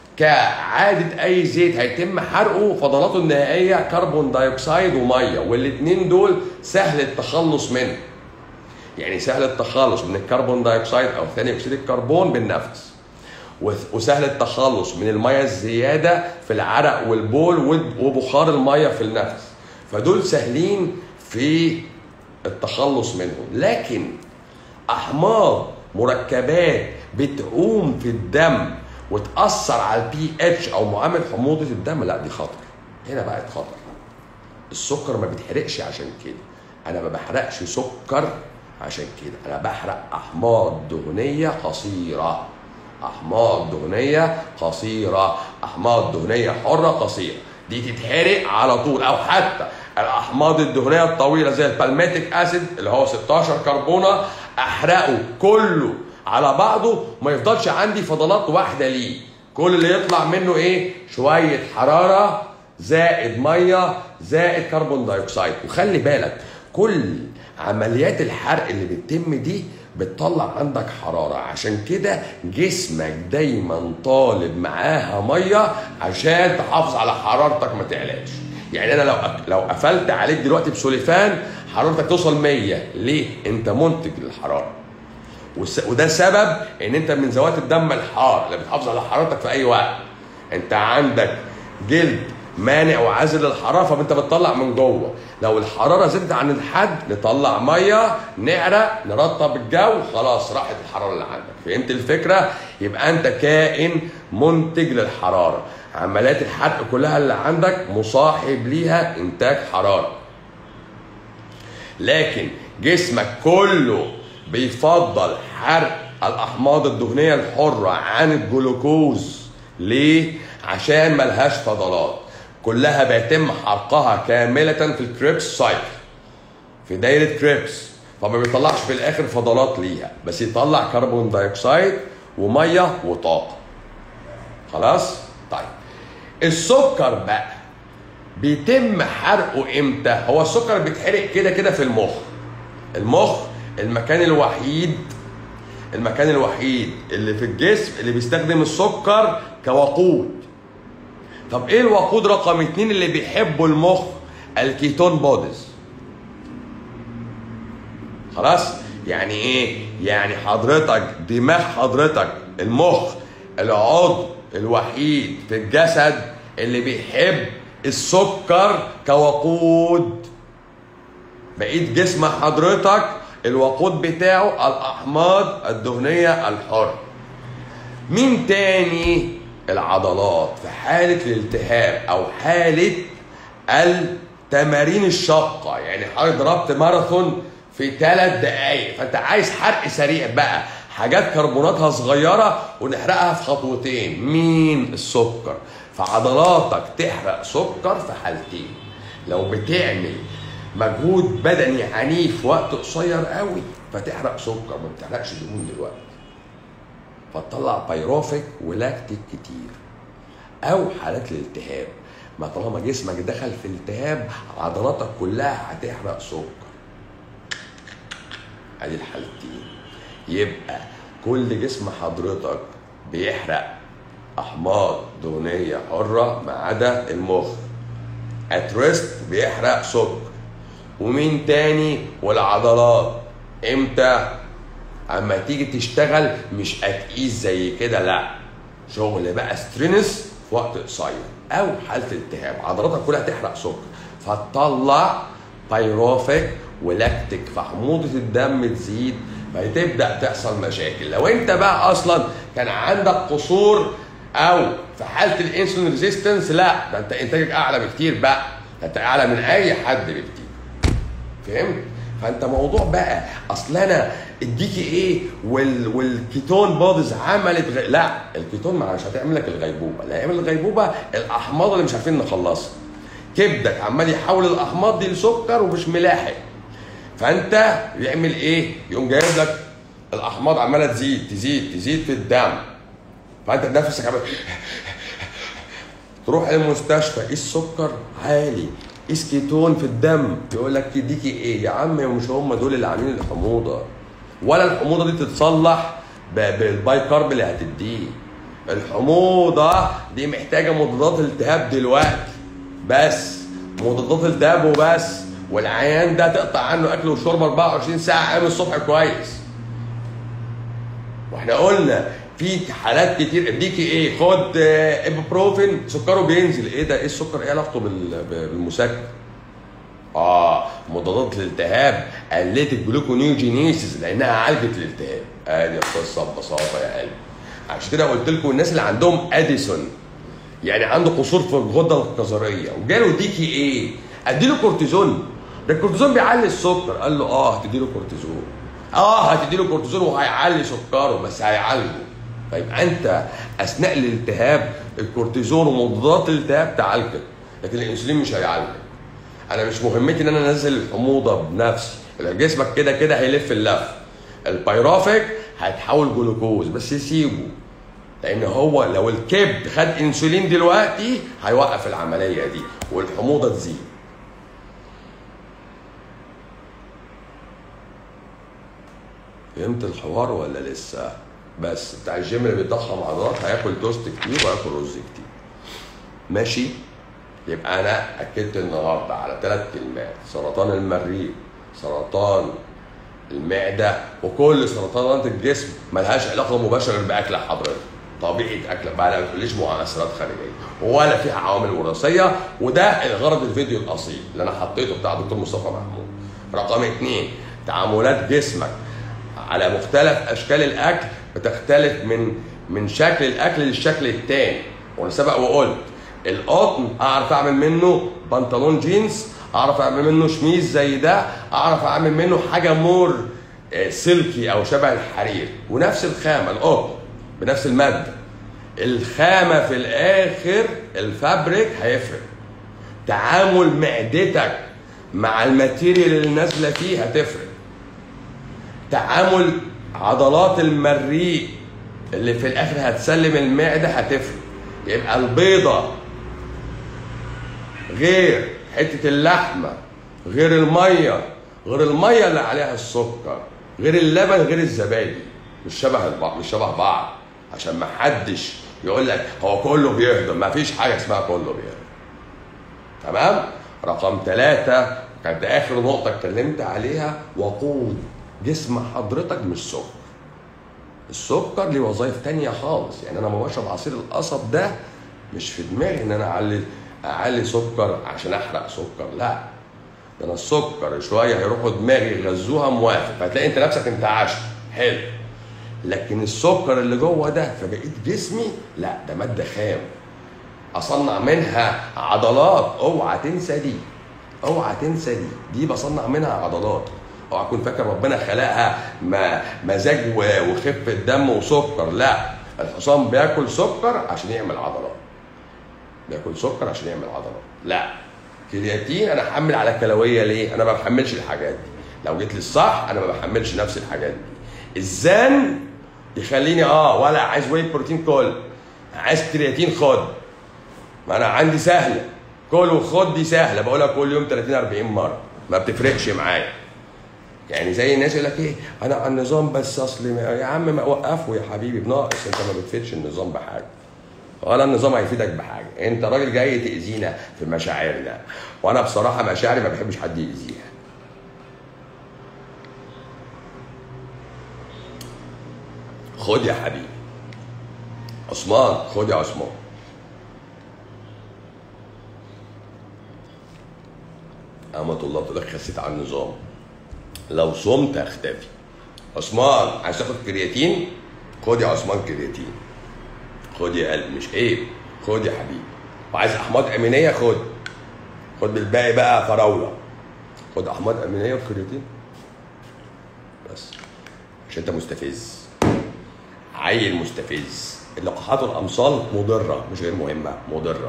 كعادة أي زيت هيتم حرقه فضلاته النهائية كربون دايوكسيد ومية والاتنين دول سهل التخلص منه يعني سهل التخلص من الكربون دايوكسيد أو ثاني أكسيد الكربون بالنفس وسهل التخلص من المية الزيادة في العرق والبول وبخار المية في النفس فدول سهلين في التخلص منهم لكن احماض مركبات بتعوم في الدم وتاثر على البي اتش او معامل حموضه الدم لا دي خطر هنا بقت خطر السكر ما بيتحرقش عشان كده انا ما بحرقش سكر عشان كده انا بحرق احماض دهنيه قصيره احماض دهنيه قصيره احماض دهنيه حره قصيره دي تتحرق على طول او حتى الاحماض الدهنيه الطويله زي البالميتيك اسيد اللي هو 16 كربونه احرقه كله على بعضه ما يفضلش عندي فضلات واحده ليه كل اللي يطلع منه ايه شويه حراره زائد ميه زائد كربون دايوكسيد وخلي بالك كل عمليات الحرق اللي بتتم دي بتطلع عندك حرارة عشان كده جسمك دايما طالب معاها مية عشان تحافظ على حرارتك ما تعلاش يعني انا لو لو قفلت عليك دلوقتي بسوليفان حرارتك توصل 100 ليه انت منتج للحراره وده سبب ان انت من ذوات الدم الحار اللي بتحافظ على حرارتك في اي وقت انت عندك جلد مانع وعازل للحراره فانت بتطلع من جوه لو الحراره زادت عن الحد نطلع ميه نعرق نرطب الجو خلاص راحت الحراره اللي عندك فهمت الفكره يبقى انت كائن منتج للحراره عمليات الحرق كلها اللي عندك مصاحب ليها انتاج حراره لكن جسمك كله بيفضل حرق الاحماض الدهنيه الحره عن الجلوكوز ليه عشان ملهاش فضلات كلها بيتم حرقها كامله في الكريبس سايكل في دايره كريبس فما بيطلعش في الاخر فضلات ليها بس يطلع كربون دايوكسيد وميه وطاقه خلاص طيب السكر بقى بيتم حرقه امتى هو السكر بيتحرق كده كده في المخ المخ المكان الوحيد المكان الوحيد اللي في الجسم اللي بيستخدم السكر كوقود طب ايه الوقود رقم اتنين اللي بيحبه المخ الكيتون بوديز خلاص يعني ايه يعني حضرتك دماغ حضرتك المخ العضو الوحيد في الجسد اللي بيحب السكر كوقود بقيت جسم حضرتك الوقود بتاعه الاحماض الدهنيه الحره مين تاني العضلات في حاله الالتهاب او حاله التمارين الشاقه يعني حضرتك ضربت ماراثون في ثلاث دقايق فانت عايز حرق سريع بقى حاجات كربوناتها صغيره ونحرقها في خطوتين مين السكر فعضلاتك تحرق سكر في حالتين لو بتعمل مجهود بدني عنيف في وقت قصير قوي فتحرق سكر ما بتحرقش دهون دلوقتي فتطلع بيروفيك ولاكتيك كتير او حالات الالتهاب ما طالما جسمك دخل في التهاب عضلاتك كلها هتحرق سكر ادي الحالتين يبقى كل جسم حضرتك بيحرق احماض دهنيه حره ما عدا المخ اتريست بيحرق سكر ومين تاني والعضلات امتى اما تيجي تشتغل مش هتقيس زي كده لا شغل بقى سترينس في وقت قصير او حاله التهاب عضلاتك كلها تحرق سكر فتطلع بايروفيك ولاكتيك فحموضه الدم تزيد فتبدا تحصل مشاكل لو انت بقى اصلا كان عندك قصور او في حاله الانسولين ريزيستنس لا ده انت انتاجك اعلى بكتير بقى ده انت اعلى من اي حد بكتير فهمت فانت موضوع بقى اصل انا اديكي ايه وال والكيتون بوديز عملت غ... لا الكيتون مش هتعمل لك الغيبوبه اللي هيعمل الغيبوبه الاحماض اللي مش عارفين نخلصها كبدك عمال يحول الاحماض دي لسكر ومش ملاحق فانت يعمل ايه يقوم جايب لك الاحماض عماله تزيد تزيد تزيد في الدم فانت نفسك عمال تروح المستشفى قيس السكر عالي قيس كيتون في الدم يقول لك تديكي ايه يا عم مش هم دول اللي عاملين الحموضه ولا الحموضه دي تتصلح بالباي كارب اللي هتديه الحموضه دي محتاجه مضادات التهاب دلوقتي بس مضادات التهاب وبس والعيان ده تقطع عنه اكل وشرب 24 ساعه قام الصبح كويس واحنا قلنا في حالات كتير اديكي ايه خد ايبوبروفين سكره بينزل ايه ده ايه السكر ايه علاقته بالمسكن اه مضادات الالتهاب قلت الجلوكونيوجينيسيس لانها عالجت الالتهاب ادي القصه ببساطه يا قلبي عشان كده قلت لكم الناس اللي عندهم اديسون يعني عنده قصور في الغده الكظريه وجاله ديكي ايه اديله كورتيزون ده الكورتيزون بيعلي السكر قال له اه هتديله كورتيزون اه هتديله كورتيزون وهيعلي سكره بس هيعالجه فيبقى انت اثناء الالتهاب الكورتيزون ومضادات الالتهاب تعالجك لكن الانسولين مش هيعالجك انا مش مهمتي ان انا انزل الحموضه بنفسي جسمك كده كده هيلف اللف البيرافيك هيتحول جلوكوز بس سيبه لان هو لو الكبد خد انسولين دلوقتي هيوقف العمليه دي والحموضه تزيد فهمت الحوار ولا لسه بس بتاع الجيم اللي بيضخم عضلات هياكل توست كتير وهياكل رز كتير ماشي يبقى انا اكدت النهارده على ثلاث كلمات سرطان المريء سرطان المعده وكل سرطانات الجسم ملهاش علاقه مباشره باكل حضرتك طبيعه اكلك بقى ما تقوليش مؤثرات خارجيه ولا فيها عوامل وراثيه وده الغرض الفيديو الاصيل اللي انا حطيته بتاع الدكتور مصطفى محمود رقم اثنين تعاملات جسمك على مختلف اشكال الاكل بتختلف من من شكل الاكل للشكل الثاني وانا سبق وقلت القطن اعرف اعمل منه بنطلون جينز اعرف اعمل منه شميز زي ده اعرف اعمل منه حاجه مور آه، سلكي او شبه الحرير ونفس الخامه القطن بنفس الماده الخامه في الاخر الفابريك هيفرق تعامل معدتك مع الماتيريال اللي نازله فيه هتفرق تعامل عضلات المريء اللي في الاخر هتسلم المعده هتفرق يبقى البيضه غير حته اللحمه غير الميه غير الميه اللي عليها السكر غير اللبن غير الزبادي مش شبه البعض مش شبه بعض عشان ما حدش يقول لك هو كله بيهضم ما فيش حاجه اسمها كله بيهضم تمام رقم ثلاثة كانت آخر نقطة اتكلمت عليها وقود جسم حضرتك مش سكر السكر ليه وظائف تانية خالص يعني أنا لما بشرب عصير القصب ده مش في دماغي إن أنا أعلي أعلي سكر عشان أحرق سكر لا ده أنا السكر شوية هيروحوا دماغي يغذوها موافق فهتلاقي أنت نفسك انتعشت حلو لكن السكر اللي جوه ده في بقيه جسمي لا ده ماده خام اصنع منها عضلات اوعى تنسى دي اوعى تنسى دي دي بصنع منها عضلات اوعى تكون فاكر ربنا خلقها ما مزاج و- وخفه دم وسكر لا الحصان بياكل سكر عشان يعمل عضلات بياكل سكر عشان يعمل عضلات لا كرياتين انا احمل على الكلويه ليه انا ما بحملش الحاجات دي لو جيت لي الصح انا ما بحملش نفس الحاجات دي الزن يخليني اه ولا عايز واي بروتين كل عايز كرياتين خد ما انا عندي سهله كل وخد دي سهله بقولها كل يوم 30 40 مره ما بتفرقش معايا يعني زي الناس يقول لك ايه انا على النظام بس اصل ما- يا عم ما وقفه يا حبيبي بناقص انت ما بتفيدش النظام بحاجه ولا النظام هيفيدك بحاجه انت راجل جاي تاذينا في مشاعرنا وانا بصراحه مشاعري ما بحبش حد يأذيها خد يا حبيبي عثمان خد يا عثمان أمة الله بتقول لك خسيت على النظام لو صمت اختفي عثمان عايز تاخد كرياتين خد يا عثمان كرياتين خد يا قلب مش عيب خد يا حبيبي وعايز احماض امينيه خد خد بالباقي بقى فراوله خد احماض امينيه وكرياتين بس عشان انت مستفز عيل مستفز اللقاحات والامصال مضره مش غير مهمه مضره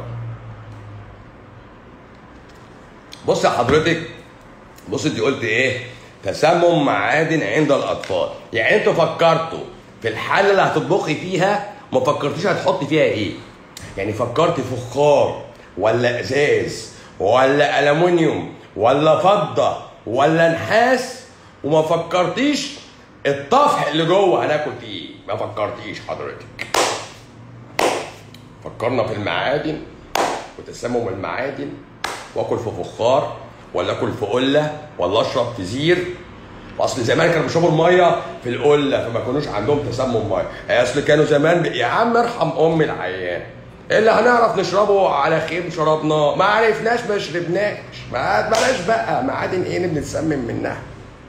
بص يا حضرتك بص انت قلت ايه تسمم معادن عند الاطفال يعني انتوا فكرتوا في الحاله اللي هتطبخي فيها ما فكرتيش هتحطي فيها ايه يعني فكرت فخار ولا ازاز ولا الومنيوم ولا فضه ولا نحاس وما فكرتيش الطفح اللي جوه هناكل فيه ايه ما فكرتيش حضرتك فكرنا في المعادن وتسمم المعادن واكل في فخار ولا اكل في قله ولا اشرب في زير اصل زمان كانوا بيشربوا الميه في القله فما كانوش عندهم تسمم ميه اصل كانوا زمان ب... يا عم ارحم ام العيان اللي هنعرف نشربه على خير شربناه ما عرفناش ما شربناش ما بلاش بقى معادن ايه اللي بنتسمم منها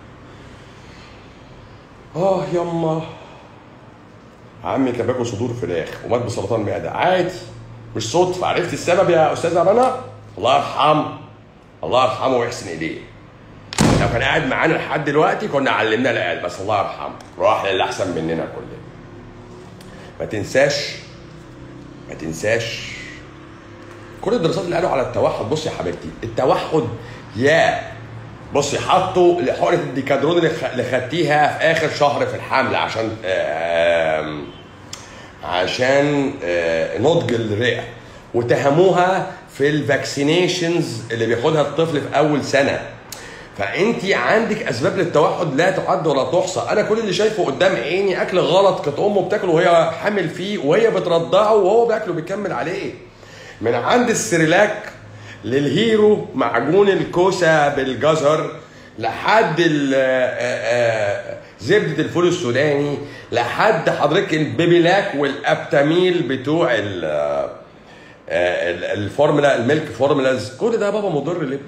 اه يما عمي كان بياكل صدور فراخ ومات بسرطان معده عادي مش صدفه عرفت السبب يا استاذه رنا الله يرحمه الله يرحمه ويحسن اليه لو كان قاعد معانا لحد دلوقتي كنا علمنا العيال بس الله يرحمه راح للي احسن مننا كلنا ما تنساش ما تنساش كل الدراسات اللي قالوا على التوحد بص يا حبيبتي التوحد يا بصي حطوا لحقنه الديكادرون اللي خ- اللي خدتيها في اخر شهر في الحمل عشان آم، عشان آه، نضج الرئه وتهموها في الفاكسينيشنز اللي بياخدها الطفل في اول سنه فانت عندك اسباب للتوحد لا تعد ولا تحصى انا كل اللي شايفه قدام عيني اكل غلط كانت امه بتاكله وهي حامل فيه وهي بترضعه وهو بياكله بيكمل عليه من عند السريلاك للهيرو معجون الكوسه بالجزر لحد ال- آه، آه، زبده الفول السوداني لحد حضرتك البيبيلاك والابتاميل بتوع ال آه، ال- الفورمولا الميلك فورمولاز كل ده يا بابا مضر لابنك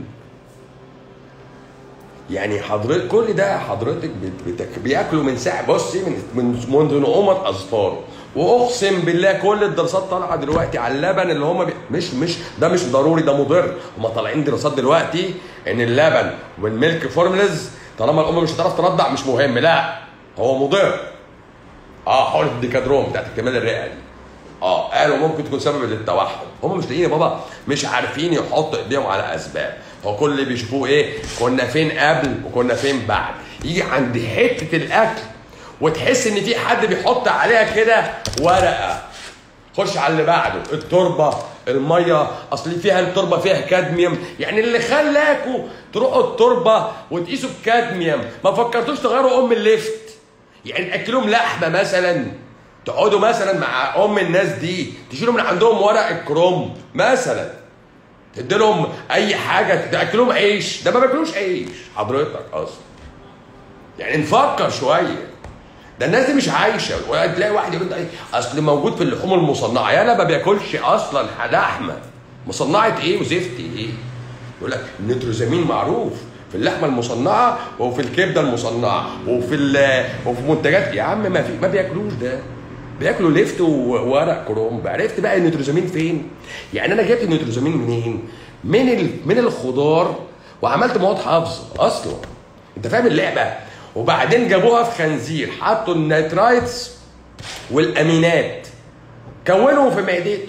يعني حضرتك كل ده حضرتك بت- بتك... بياكلوا من ساعه بصي من من منذ نعومه اظفاره واقسم بالله كل الدراسات طالعه دلوقتي على اللبن اللي هم بي... مش مش ده مش ضروري ده مضر هم طالعين دراسات دلوقتي ان اللبن والميلك فورمولاز طالما الام مش هتعرف ترضع مش مهم لا هو مضر اه حقنه الديكادرون بتاعت اكتمال الرئه دي اه قالوا ممكن تكون سبب للتوحد هم مش لاقيين يا بابا مش عارفين يحطوا ايديهم على اسباب هو كل اللي بيشوفوه ايه كنا فين قبل وكنا فين بعد يجي عند حته الاكل وتحس ان في حد بيحط عليها كده ورقه خش على اللي بعده التربه الميه اصل فيها التربه فيها كادميوم يعني اللي خلاكوا تروحوا التربه وتقيسوا بكادميوم ما فكرتوش تغيروا ام الليفت يعني تاكلهم لحمه مثلا تقعدوا مثلا مع ام الناس دي تشيلوا من عندهم ورق الكرومب مثلا تدي لهم اي حاجه تاكلهم عيش ده ما بياكلوش عيش حضرتك اصلا يعني نفكر شويه ده الناس دي مش عايشه وتلاقي واحد يقول ايه اصل موجود في اللحوم المصنعه يا انا ما باكلش اصلا لحمه مصنعه ايه وزفت ايه يقول لك النيتروزامين معروف في اللحمه المصنعه وفي الكبده المصنعه وفي ال- وفي منتجات يا عم ما في ما بياكلوش ده بياكلوا ليفت وورق كرومب عرفت بقى النيتروزامين فين يعني انا جبت النيتروزامين منين من ال... من الخضار وعملت مواد حافظه اصلا انت فاهم اللعبه وبعدين جابوها في خنزير حطوا النيترايتس والامينات كونوا في معدته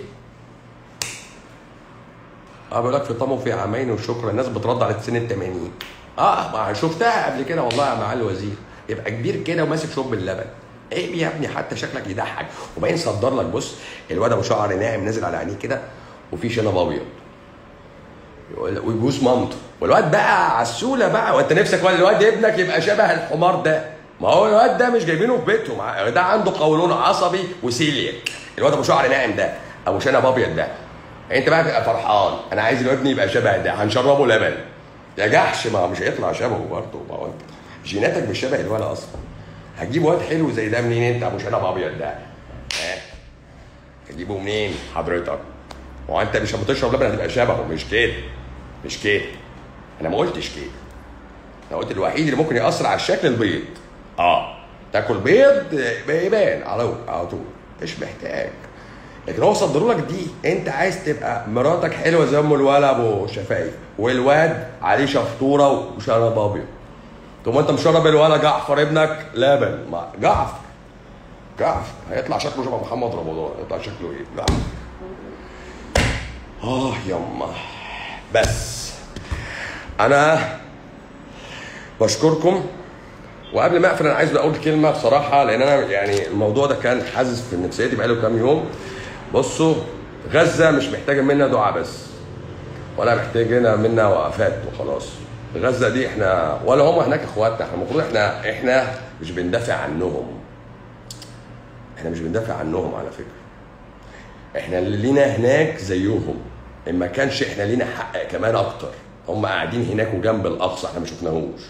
اه بيقول لك في طمه في عامين وشكرا الناس بترد على سن ال 80 اه ما شفتها قبل كده والله يا معالي الوزير يبقى كبير كده وماسك شوب اللبن ايه يا ابني حتى شكلك يضحك وبعدين صدر لك بص الواد ابو شعر ناعم نازل على عينيه كده وفي شنب ابيض يقول- ويبوس مامته والواد بقى عسوله بقى وانت نفسك ولا الواد ابنك يبقى شبه الحمار ده ما هو الواد ده مش جايبينه في بيتهم ده عنده قولون عصبي وسيليك الواد ابو شعر ناعم ده ابو شنب ابيض ده انت بقى تبقى فرحان انا عايز الواد يبقى شبه ده هنشربه لبن يا جحش ما هو مش هيطلع شبهه برضه ما هو انت جيناتك مش شبه الولد اصلا هتجيب واد حلو زي ده منين انت ابو شنب ابيض ده ها تجيبه منين حضرتك هو انت مش بتشرب لبن هتبقى شبهه مش كده مش كده انا ما قلتش كده انا قلت الوحيد اللي ممكن ياثر على الشكل البيض اه تاكل بيض بيبان على طول على طول مش محتاج لكن هو صدروا لك دي انت عايز تبقى مراتك حلوه زي ام الولد ابو شفايف والواد عليه شفطوره وشنب ابيض طب ما انت مشرب الولد جعفر ابنك لبن ما جعفر جعفر هيطلع شكله شبه محمد رمضان هيطلع شكله ايه جعفر اه يما بس انا بشكركم وقبل ما اقفل انا عايز اقول كلمه بصراحه لان انا يعني الموضوع ده كان حاسس في نفسيتي بقاله كام يوم بصوا غزه مش محتاجه منا دعاء بس ولا محتاجين منا وقفات وخلاص غزه دي احنا ولا هم هناك اخواتنا احنا المفروض احنا احنا مش بندافع عنهم احنا مش بندافع عنهم على فكره احنا اللي لينا هناك زيهم ان ما كانش احنا لينا حق كمان اكتر هم قاعدين هناك وجنب الاقصى احنا ما شفناهوش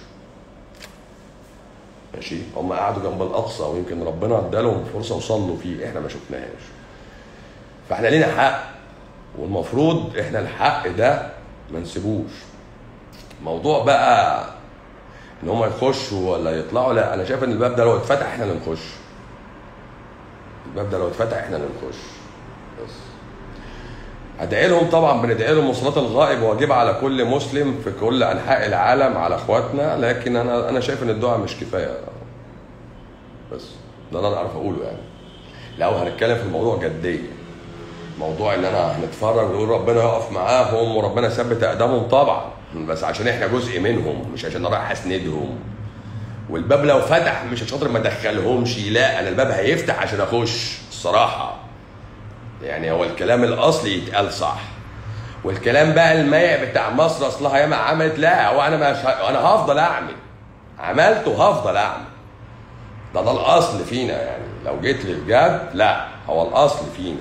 ماشي هم قعدوا جنب الاقصى ويمكن ربنا ادالهم فرصه وصلوا فيه احنا ما شفناهاش فاحنا لينا حق والمفروض احنا الحق ده ما نسيبوش موضوع بقى ان هم يخشوا ولا يطلعوا لا انا شايف ان الباب ده لو اتفتح احنا اللي نخش الباب ده لو اتفتح احنا اللي نخش بس ادعي لهم طبعا بندعي لهم وصلات الغائب واجب على كل مسلم في كل انحاء العالم على اخواتنا لكن انا انا شايف ان الدعاء مش كفايه بس ده اللي انا اعرف اقوله يعني لو هنتكلم في الموضوع جديه موضوع ان انا هنتفرج ونقول ربنا يقف معاهم وربنا يثبت اقدامهم طبعا بس عشان احنا جزء منهم مش عشان انا رايح اسندهم والباب لو فتح مش عشان خاطر ما ادخلهمش لا انا الباب هيفتح عشان اخش الصراحه يعني هو الكلام الاصلي يتقال صح والكلام بقى المايع بتاع مصر اصلها ياما عملت لا هو انا مش ه... انا هفضل اعمل عملت وهفضل اعمل ده ده الاصل فينا يعني لو جيت للجد لا هو الاصل فينا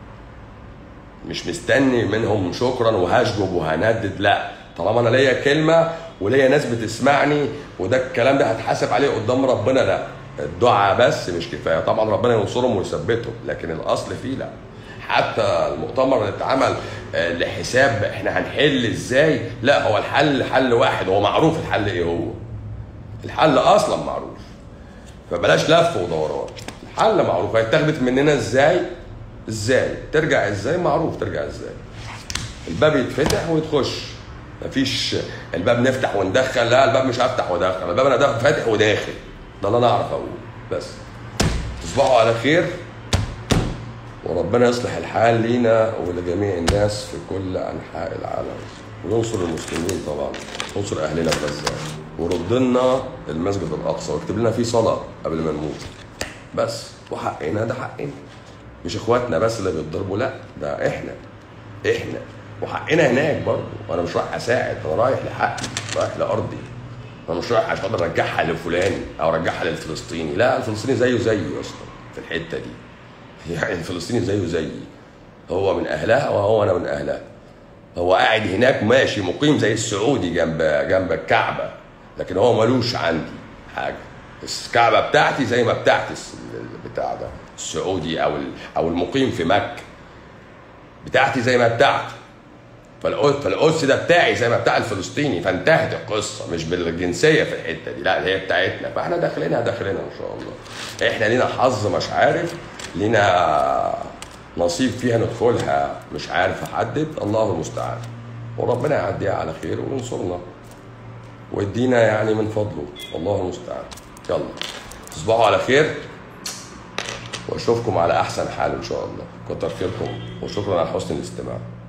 مش مستني منهم شكرا وهشجب وهندد لا طالما انا ليا كلمه وليا ناس بتسمعني وده الكلام ده هتحاسب عليه قدام ربنا لا الدعاء بس مش كفايه طبعا ربنا ينصرهم ويثبتهم لكن الاصل فيه لا حتى المؤتمر اللي اتعمل آه، لحساب احنا هنحل ازاي لا هو الحل حل واحد هو معروف الحل ايه هو الحل اصلا معروف فبلاش لف ودوران الحل معروف هيتاخدت مننا ازاي ازاي ترجع ازاي معروف ترجع ازاي الباب يتفتح وتخش مفيش الباب نفتح وندخل لا الباب مش هفتح وادخل الباب انا داخل فاتح وداخل ده اللي انا اعرف اقوله بس تصبحوا على خير وربنا يصلح الحال لينا ولجميع الناس في كل انحاء العالم وينصر المسلمين طبعا ينصر اهلنا في غزه ورد لنا المسجد الاقصى واكتب لنا فيه صلاه قبل ما نموت بس وحقنا ده حقنا مش اخواتنا بس اللي بيتضربوا لا ده احنا احنا وحقنا هناك برضه وانا مش رايح اساعد انا رايح لحقي رايح لارضي انا مش رايح عشان اقدر ارجعها لفلان او ارجعها للفلسطيني لا الفلسطيني زيه زيي اصلا في الحته دي يعني الفلسطيني زيه زيي هو من اهلها وهو انا من اهلها هو قاعد هناك ماشي مقيم زي السعودي جنب جنب الكعبه لكن هو ملوش عندي حاجه الكعبه بتاعتي زي ما بتاعت الس- بتاع ده السعودي او ال- او المقيم في مكه بتاعتي زي ما بتاعتي فالقدس فالقدس ده بتاعي زي ما بتاع الفلسطيني فانتهت القصه مش بالجنسيه في الحته دي لا هي بتاعتنا فاحنا داخلينها داخلنا ان شاء الله احنا لينا حظ مش عارف لينا نصيب فيها ندخلها مش عارف احدد الله المستعان وربنا يعديها على خير وينصرنا ويدينا يعني من فضله الله المستعان يلا تصبحوا على خير واشوفكم على احسن حال ان شاء الله كتر خيركم وشكرا على حسن الاستماع